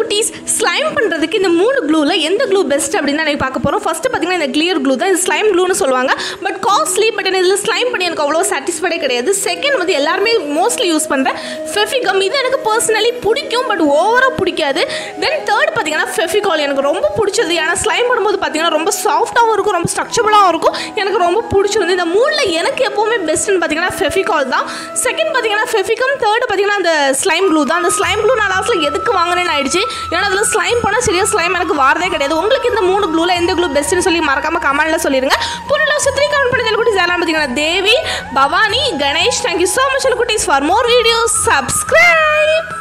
குட்டீஸ் ஸ்லைம் பண்ணுறதுக்கு இந்த மூணு க்ளூவில் எந்த க்ளூ பெஸ்ட் அப்படின்னு தான் எனக்கு பார்க்க போகிறோம் ஃபஸ்ட்டு பார்த்தீங்கன்னா இந்த கிளியர் க்ளூ தான் இது ஸ்லைம் க்ளூன்னு சொல்லுவாங்க பட் காஸ்ட்லி பட் எனக்கு இதில் ஸ்லைம் பண்ணி எனக்கு அவ்வளோ சாட்டிஸ்ஃபைடே கிடையாது செகண்ட் வந்து எல்லாருமே மோஸ்ட்லி யூஸ் பண்ணுறேன் ஃபெஃபிகம் இது எனக்கு பர்சனலி பிடிக்கும் பட் ஓவராக பிடிக்காது தென் தேர்ட் பார்த்தீங்கன்னா ஃபெஃபிகால் எனக்கு ரொம்ப பிடிச்சது ஏன்னா ஸ்லைம் பண்ணும்போது பார்த்தீங்கன்னா ரொம்ப சாஃப்ட்டாகவும் இருக்கும் ரொம்ப ஸ்ட்ரக்சரபுளாகவும் இருக்கும் எனக்கு ரொம்ப பிடிச்சிருந்து இந்த மூணில் எனக்கு எப்போவுமே பெஸ்ட்டுன்னு பார்த்தீங்கன்னா ஃபெஃபிகால் தான் செகண்ட் பார்த்தீங்கன்னா ஃபெஃபிகம் தேர்ட் பார்த்தீங்கன்னா அந்த ஸ்லைம் க்ளூ தான் அந்த ஸ்லைம் க்ளூ நான் லாஸ்ட்டில் எதுக்கு வாங்கினேன்னு ஆயிடுச்சு ஏன்னா அதில் ஸ்லைம் பண்ணால் சரியாக ஸ்லைம் எனக்கு வாரதே கிடையாது உங்களுக்கு இந்த மூணு க்ளூவில் எந்த க்ளூ பெஸ்ட்டுன்னு சொல்லி மறக்காம கமெண்ட்டில் சொல்லிடுங்க புரியல சுத்திரி கமெண்ட் பண்ணி குட்டீஸ் யாரும் பார்த்தீங்கன்னா Devi Bhavani Ganesh thank you so much குட்டீஸ் ஃபார் மோர் வீடியோஸ் சப்ஸ்கிரைப்